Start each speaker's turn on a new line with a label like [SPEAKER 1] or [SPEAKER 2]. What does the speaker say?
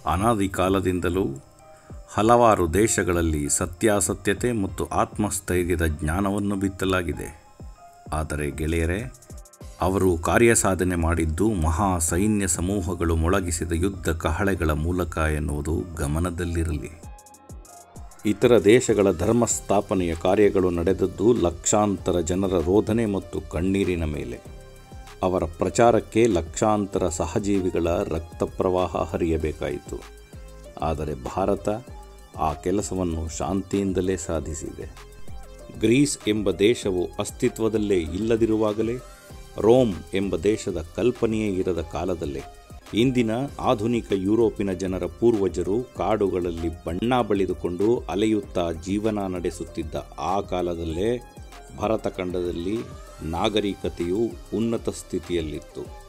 [SPEAKER 1] ಅನಾದಿ ಕಾಲದಿಂದಲೂ ಹಲವಾರು ದೇಶಗಳಲ್ಲಿ ಸತ್ಯಾಸತ್ಯತೆ ಮತ್ತು ಆತ್ಮಸ್ಥೈರ್ಯದ ಜ್ಞಾನವನ್ನು ಬಿತ್ತಲಾಗಿದೆ ಆದರೆ ಗೆಳೆಯರೇ ಅವರು ಕಾರ್ಯಸಾಧನೆ ಮಾಡಿದ್ದು ಮಹಾ ಸೈನ್ಯ ಸಮೂಹಗಳು ಮೊಳಗಿಸಿದ ಯುದ್ಧ ಕಹಳೆಗಳ ಮೂಲಕ ಎನ್ನುವುದು ಗಮನದಲ್ಲಿರಲಿ ಇತರ ದೇಶಗಳ ಧರ್ಮ ಸ್ಥಾಪನೆಯ ಕಾರ್ಯಗಳು ನಡೆದದ್ದು ಲಕ್ಷಾಂತರ ಜನರ ರೋಧನೆ ಮತ್ತು ಕಣ್ಣೀರಿನ ಮೇಲೆ ಅವರ ಪ್ರಚಾರಕ್ಕೆ ಲಕ್ಷಾಂತರ ಸಹಜೀವಿಗಳ ರಕ್ತ ಪ್ರವಾಹ ಹರಿಯಬೇಕಾಯಿತು ಆದರೆ ಭಾರತ ಆ ಕೆಲಸವನ್ನು ಶಾಂತಿಯಿಂದಲೇ ಸಾಧಿಸಿದೆ ಗ್ರೀಸ್ ಎಂಬ ದೇಶವು ಅಸ್ತಿತ್ವದಲ್ಲೇ ಇಲ್ಲದಿರುವಾಗಲೇ ರೋಮ್ ಎಂಬ ದೇಶದ ಕಲ್ಪನೆಯೇ ಇರದ ಕಾಲದಲ್ಲೇ ಇಂದಿನ ಆಧುನಿಕ ಯುರೋಪಿನ ಜನರ ಪೂರ್ವಜರು ಕಾಡುಗಳಲ್ಲಿ ಬಣ್ಣ ಬಳಿದುಕೊಂಡು ಅಲೆಯುತ್ತಾ ಜೀವನ ನಡೆಸುತ್ತಿದ್ದ ಆ ಕಾಲದಲ್ಲೇ ಭರತಖಂಡದಲ್ಲಿ ನಾಗರಿಕತೆಯು ಉನ್ನತ ಸ್ಥಿತಿಯಲ್ಲಿತ್ತು